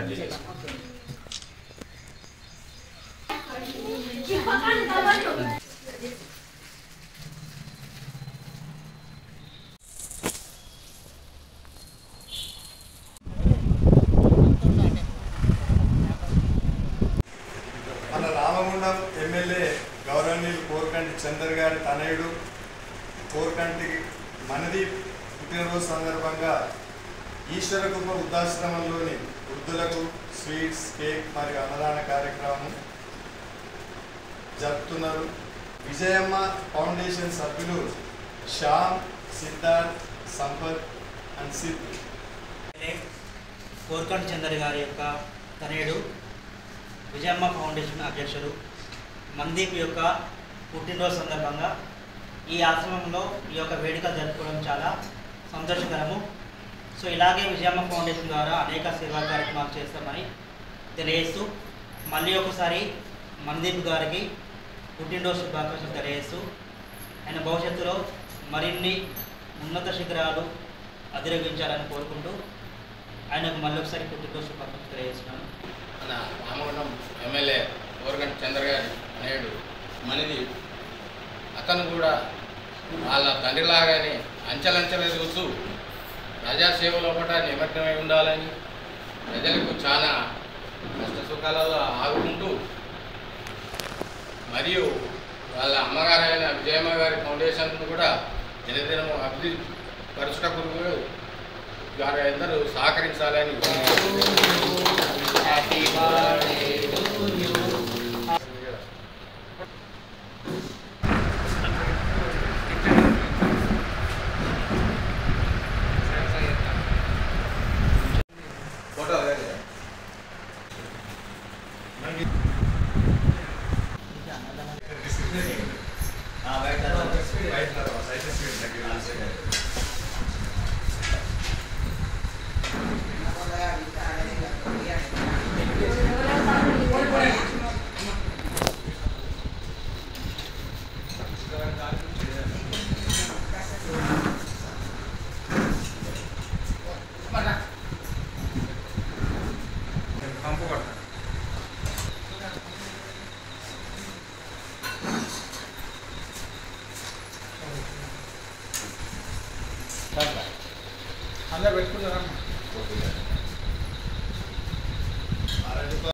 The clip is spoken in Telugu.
చేసేసి మన రామగుండం ఎమ్మెల్యే గౌరవనీయులు కోరకంటి చందర్ గారి తనయుడు కోరకంటి మనది పుట్టినరోజు సందర్భంగా ఈశ్వరకృప వృద్ధాశ్రమంలోని వృద్ధులకు స్వీట్స్ కేక్ మరియు అన్నదాన కార్యక్రమం జరుపుతున్నారు విజయమ్మ ఫౌండేషన్ సభ్యులు శ్యామ్ సిద్ధార్థ్ సంపత్ అండ్ సిద్ధ్ కోర్కంటి చందర్ గారి యొక్క తనయుడు విజయమ్మ ఫౌండేషన్ అధ్యక్షుడు మందీప్ యొక్క పుట్టినరోజు సందర్భంగా ఈ ఆశ్రమంలో ఈ యొక్క వేడుక జరుపుకోవడం చాలా సంతోషకరము సో ఇలాగే విజయమ్మ ఫౌండేషన్ ద్వారా అనేక సేవా కార్యక్రమాలు చేస్తామని తెలియజేస్తూ మళ్ళీ ఒకసారి మందీప్ గారికి పుట్టినరోజు శుభాకాంక్షలు తెలియజేస్తూ ఆయన భవిష్యత్తులో మరిన్ని ఉన్నత శిఖరాలు అధిరోగించాలని కోరుకుంటూ ఆయనకు మళ్ళీ ఒకసారి పుట్టినరోజు శుభాకాంక్షలు తెలియజేస్తున్నాను మన రామగుండం ఎమ్మెల్యే ఓరగంటి చంద్ర గారి నేడు మనిది అతను కూడా వాళ్ళ తండ్రిలాగానే అంచెలంచెలు ఎదుగుతూ ప్రజాసేవ లోపల నిమగ్నమై ఉండాలని ప్రజలకు చాలా కష్ట సుఖాలలో ఆగుకుంటూ మరియు వాళ్ళ అమ్మగారైన విజయమ్మ గారి ఫౌండేషన్ కూడా దినదినం అభివృద్ధి పరచుటకు వారి అందరూ సహకరించాలని ఫోటో అందరు పెట్టుకున్నారా ఆ రెండు